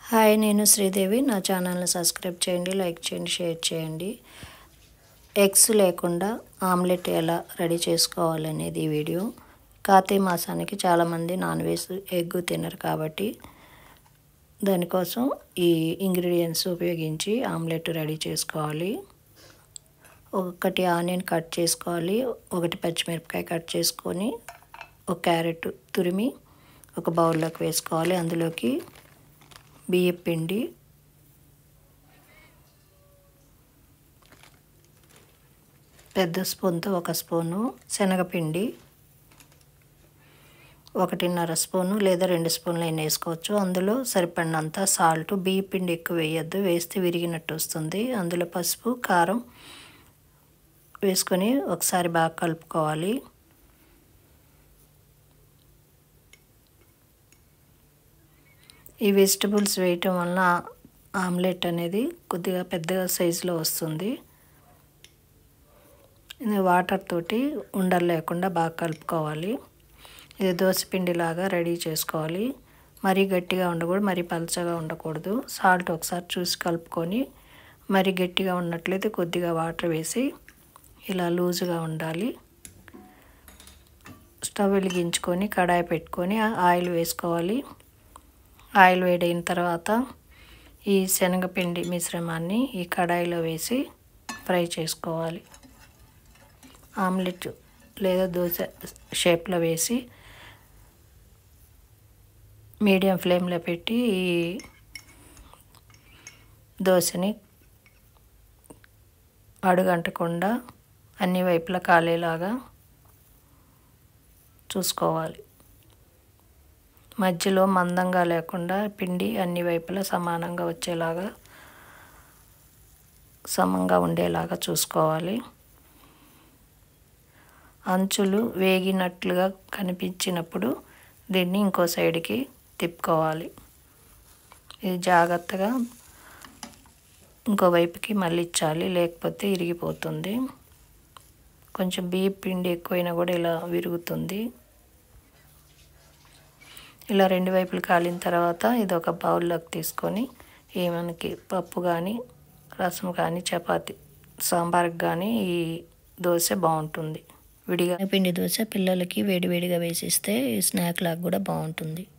hi నేను శ్రీదేవి నా ఛానల్ని సబ్స్క్రైబ్ చేయండి లైక్ చేయండి షేర్ చేయండి ఎగ్స్ లేకుండా ఆమ్లెట్ ఎలా రెడీ చేసుకోవాలనేది ఈ వీడియో కార్తీక మాసానికి చాలామంది నాన్ వెజ్ ఎగ్ తినరు కాబట్టి దానికోసం ఈ ఇంగ్రీడియంట్స్ ఉపయోగించి ఆమ్లెట్ రెడీ చేసుకోవాలి ఒకటి ఆనియన్ కట్ చేసుకోవాలి ఒకటి పచ్చిమిరపకాయ కట్ చేసుకొని ఒక క్యారెట్ తురిమి ఒక బౌల్లోకి వేసుకోవాలి అందులోకి బియ్యం పిండి పెద్ద స్పూన్తో ఒక స్పూను శనగపిండి ఒకటిన్నర స్పూను లేదా రెండు స్పూన్లు అయినా వేసుకోవచ్చు అందులో సరిపడినంత సాల్ట్ బియ్య పిండి ఎక్కువ వేయద్దు వేస్తే విరిగినట్టు వస్తుంది అందులో పసుపు కారం వేసుకొని ఒకసారి బాగా కలుపుకోవాలి ఈ వెజిటబుల్స్ వేయటం వలన ఆమ్లెట్ అనేది కొద్దిగా పెద్దగా సైజులో వస్తుంది ఇది వాటర్ తోటి ఉండలు లేకుండా బాగా కలుపుకోవాలి ఇది దోశపిండిలాగా రెడీ చేసుకోవాలి మరీ గట్టిగా ఉండకూడదు మరీ పలచగా ఉండకూడదు సాల్ట్ ఒకసారి చూసి కలుపుకొని మరీ గట్టిగా ఉన్నట్లయితే కొద్దిగా వాటర్ వేసి ఇలా లూజుగా ఉండాలి స్టవ్ వెలిగించుకొని కడాయి పెట్టుకొని ఆయిల్ వేసుకోవాలి ఆయిల్ వేడైన తర్వాత ఈ శనగపిండి మిశ్రమాన్ని ఈ కడాయిలో వేసి ఫ్రై చేసుకోవాలి ఆమ్లెట్ లేదా దోశ షేప్లో వేసి మీడియం ఫ్లేమ్లో పెట్టి ఈ దోశని అడుగంటకుండా అన్ని వైపులా కాలేలాగా చూసుకోవాలి మధ్యలో మందంగా లేకుండా పిండి అన్ని వైపులా సమానంగా వచ్చేలాగా సమంగా ఉండేలాగా చూసుకోవాలి అంచులు వేగినట్లుగా కనిపించినప్పుడు దీన్ని ఇంకో సైడ్కి తిప్పుకోవాలి ఇది జాగ్రత్తగా ఇంకో వైపుకి మళ్ళించాలి లేకపోతే ఇరిగిపోతుంది కొంచెం బియ్య పిండి ఎక్కువైనా కూడా ఇలా విరుగుతుంది ఇలా రెండు వైపులు కాలిన తర్వాత ఇది ఒక బౌల్లోకి తీసుకొని ఈ మనకి పప్పు కానీ రసం కానీ చపాతి సాంబార్కి కానీ ఈ దోశ బాగుంటుంది విడిగా పిండి దోశ పిల్లలకి వేడివేడిగా వేసిస్తే స్నాక్ లాగా కూడా బాగుంటుంది